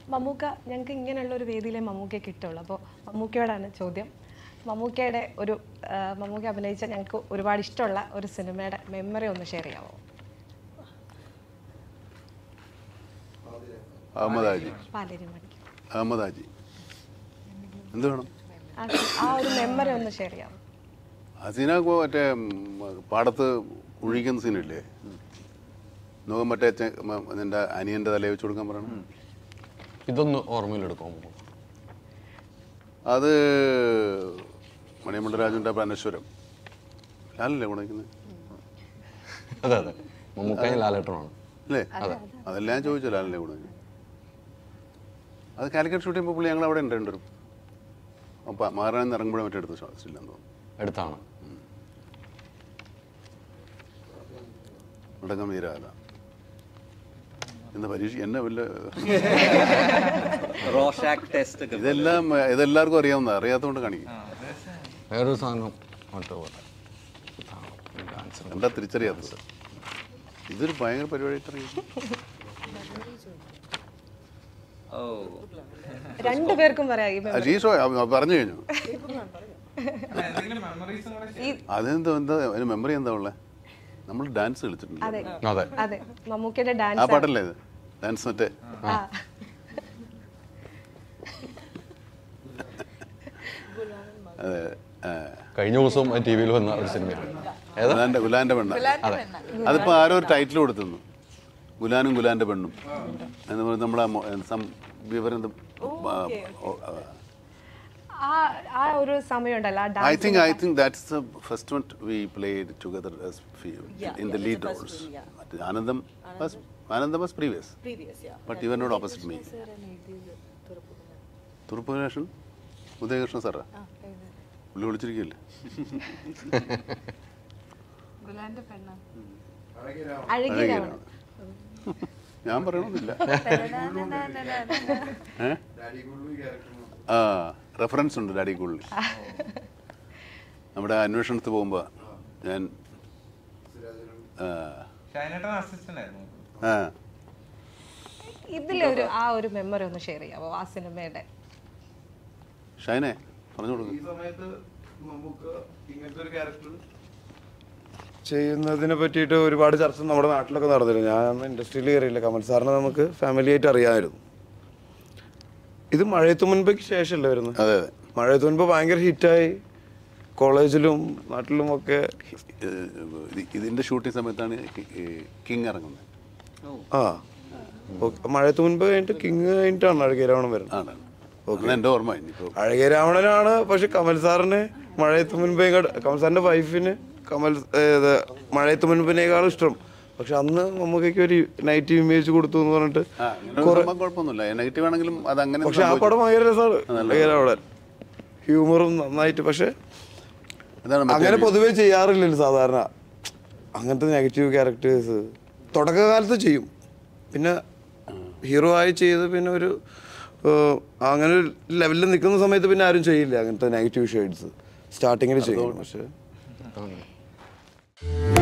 മമ്മൂക്ക ഞങ്ങൾക്ക് ഇങ്ങനെയുള്ള ഒരു വേദിയിലെ മമ്മൂക്കയെ കിട്ടുള്ളൂ അപ്പോൾ മമ്മൂക്കയോടാണ് ചോദ്യം മമ്മൂക്കയുടെ ഒരു ആ, മമ്മൂക്ക അഭിനയിച്ച ഞങ്ങൾക്ക് ഒരുപാട് ഇഷ്ടമുള്ള ഒരു സിനിമയുടെ മെമ്മറി ഒന്ന് ഷെയർ ചെയ്യാമോ അഹമ്മദ് ഹാജി പാലേരി മണിക്ക് അഹമ്മദ് ഹാജി എന്ത് വേണം ആ ആ ഒരു മെമ്മറി ഒന്ന് ഷെയർ ചെയ്യാമോ ഹസീന കോ മറ്റേ ഉം, പാടത്ത് കുഴിക്കുന്ന സീനില്ലേ നോക്കാൻ മറ്റേ ചെ- മ- നിന്റെ അനിയന്റെ തലയിൽ വെച്ച് കൊടുക്കാൻ പറയണം ഇതൊന്ന് ഓർമ്മയിലെടുക്കാമോ അത് മണിമണ്ഡരാജുൻ്റെ അനശ്വരം ലാലല്ലേ ഗുണിക്കുന്നത് അതെ അതെ മമ്മൂക്കായും ലാലേട്ടനാണ് അല്ലേ അതെല്ലാം ഞാൻ ചോദിച്ചു ലാലല്ലേ ഗുണിക്കുന്നത് അത് കാലിക്കറ്റ് ഷൂട്ട് ചെയ്യുമ്പോൾ പുള്ളി ഞങ്ങൾ അവിടെ ഉണ്ട് രണ്ടുപേരും അപ്പം മാറാൻ ഇറങ്ങുമ്പോഴേ മറ്റേ എടുത്ത് ശ്വാസമില്ലെന്ന് തോന്നുന്നു അടുത്താണ് മുടക്കം വീരാല ഇന്ന് പരീക്ഷ എന്നെ വല്ല റോഷാക്ക് ടെസ്റ്റ് ഒക്കെ ഇതെല്ലാം ഇതെല്ലാവർക്കും അറിയാവുന്ന അറിയാത്തതുകൊണ്ട് കാണിക്കും വേറൊരു സാധനം മറ്റേ പോലെ ഡാൻസ് എന്താ തിരിച്ചറിയാത്തത് ഇതൊരു ഭയങ്കര പരിപാടിയായിട്ട് അറിയാം ഓ രണ്ടുപേർക്കും പറയാം ഈ memory. ഷീ ഷോ പറഞ്ഞു കഴിഞ്ഞു എന്തെങ്കിലും മെമ്മറീസ് കൂടെ ഈ അതെന്താ എന്താ അതിന് മെമ്മറി എന്താ ഉള്ളത് നമ്മൾ ഡാൻസ് കളിച്ചിട്ടുണ്ട് അതെ അതെ അതെ മമ്മൂക്കയുടെ ആ ഡാൻസ് പാട്ടല്ലേ ഇത് ഡാൻസ് മറ്റേ ആ അതെ ആ. കഴിഞ്ഞ ദിവസവും ടി വിയിൽ വന്ന ഒരു സിനിമയാണ് ഏതാ ഗുലാന്റെ ഗുലാന്റെ പെണ്ണ അതിപ്പോ ആരോ ഒരു ടൈറ്റിൽ കൊടുത്തുന്നു ഗുലാനും ഗുലാന്റെ പെണ്ണും എന്ന് പറഞ്ഞ് നമ്മളെ മൊ- സം വിവരം ആ ആ ഒരു സമയം ഉണ്ടല്ലോ ആ I dance think I think that's the first one we played together as fe- in the lead roles. But Anandam was Anandam was previous, previous, yeah. but you were not opposite me. തുറുപ്പുകൃഷ്ണൻ ഉദയകൃഷ്ണ സാറാ പുള്ളി വിളിച്ചിരിക്കില്ലേ അഴകിയ രാവണൻ ഞാൻ പറയണമെന്നില്ല ഏ? ആ reference ഉണ്ട് daddy കൂളിൽ നമ്മുടെ അന്വേഷണത്തിൽ പോകുമ്പോൾ ഞാൻ ആ, ഷൈനേട്ടൻ അസിസ്റ്റന്റ് ആയിരുന്നു ആ ഇതിലെ ഒരു ആ ഒരു മെമ്മറി ഒന്ന് ഷെയർ ചെയ്യാമോ ആ സിനിമയുടെ ഷൈനെ പറഞ്ഞു കൊടുക്കും ഈ സമയത്ത് നമുക്ക് ഇങ്ങനത്തെ ഒരു ക്യാരക്ടർ ചെയ്യുന്നതിനെ പറ്റിയിട്ട് ഒരുപാട് ചർച്ച നമ്മുടെ നാട്ടിലൊക്കെ നടന്നിരുന്നു ഞാൻ അന്ന് ഇൻഡസ്ട്രിയിൽ കയറിയില്ല കമൽ സാറിനെ നമുക്ക് ഫാമിലി ആയിട്ട് അറിയാമായിരുന്നു ഇത് മഴയത്ത് മുൻപേക്ക് ശേഷമല്ലേ വരുന്നത് അതെ അതെ മഴയത്ത് മുൻപ് ഭയങ്കര ഹിറ്റായി കോളേജിലും നാട്ടിലും ഒക്കെ ഏഹ് ഇത് ഇതിന്റെ ഷൂട്ടിംഗ് സമയത്താണ് കിങ് ഇറങ്ങുന്നത് ആ ഓക്കെ മഴയത്ത് മുൻപ് കഴിഞ്ഞിട്ട് കിങ് കഴിഞ്ഞിട്ടാണ് അഴകിയ രാവണൻ വരുന്നത് ആണ് അതാണ് എൻ്റെ ഓർമ്മ ഇനിയിപ്പോൾ അഴകിയ രാവണനാണ് പക്ഷെ കമൽ സാറിന് മഴയത്ത് മുൻപേ ഇങ്ങോട്ട് കമൽ സാറിന്റെ വൈഫിന് കമൽ ഏത് മഴയത്ത് മുൻപിനേക്കാളും ഇഷ്ടം പക്ഷെ അന്ന് മമ്മൂക്കയ്ക്ക് ഒരു നെഗറ്റീവ് ഇമേജ് കൊടുത്തു എന്ന് പറഞ്ഞിട്ട് ആ അങ്ങനെ ഒരു സംഭവം കുഴപ്പമൊന്നുമില്ല നെഗറ്റീവ് ആണെങ്കിലും അത് അങ്ങനെ പക്ഷെ ആ പടം ഭയങ്കര രസമാണ് അഴകിയ രാവണൻ ഹ്യൂമറും നന്നായിട്ട് പക്ഷെ അതാണ് മറ്റേ അങ്ങനെ പൊതുവെ ചെയ്യാറില്ലല്ലോ സാധാരണ അങ്ങനത്തെ നെഗറ്റീവ് ക്യാരക്ടേഴ്സ് തുടക്കകാലത്ത് ചെയ്യും പിന്നെ ഹീറോ ആയി ചെയ്ത് പിന്നെ ഒരു ഏഹ്, അങ്ങനെ ഒരു ലെവലിൽ നിൽക്കുന്ന സമയത്ത് പിന്നെ ആരും ചെയ്യില്ല അങ്ങനത്തെ നെഗറ്റീവ് ഷെയ്ഡ്സ് സ്റ്റാർട്ടിങ്ങിൽ ചെയ്യും പക്ഷേ ആണ്.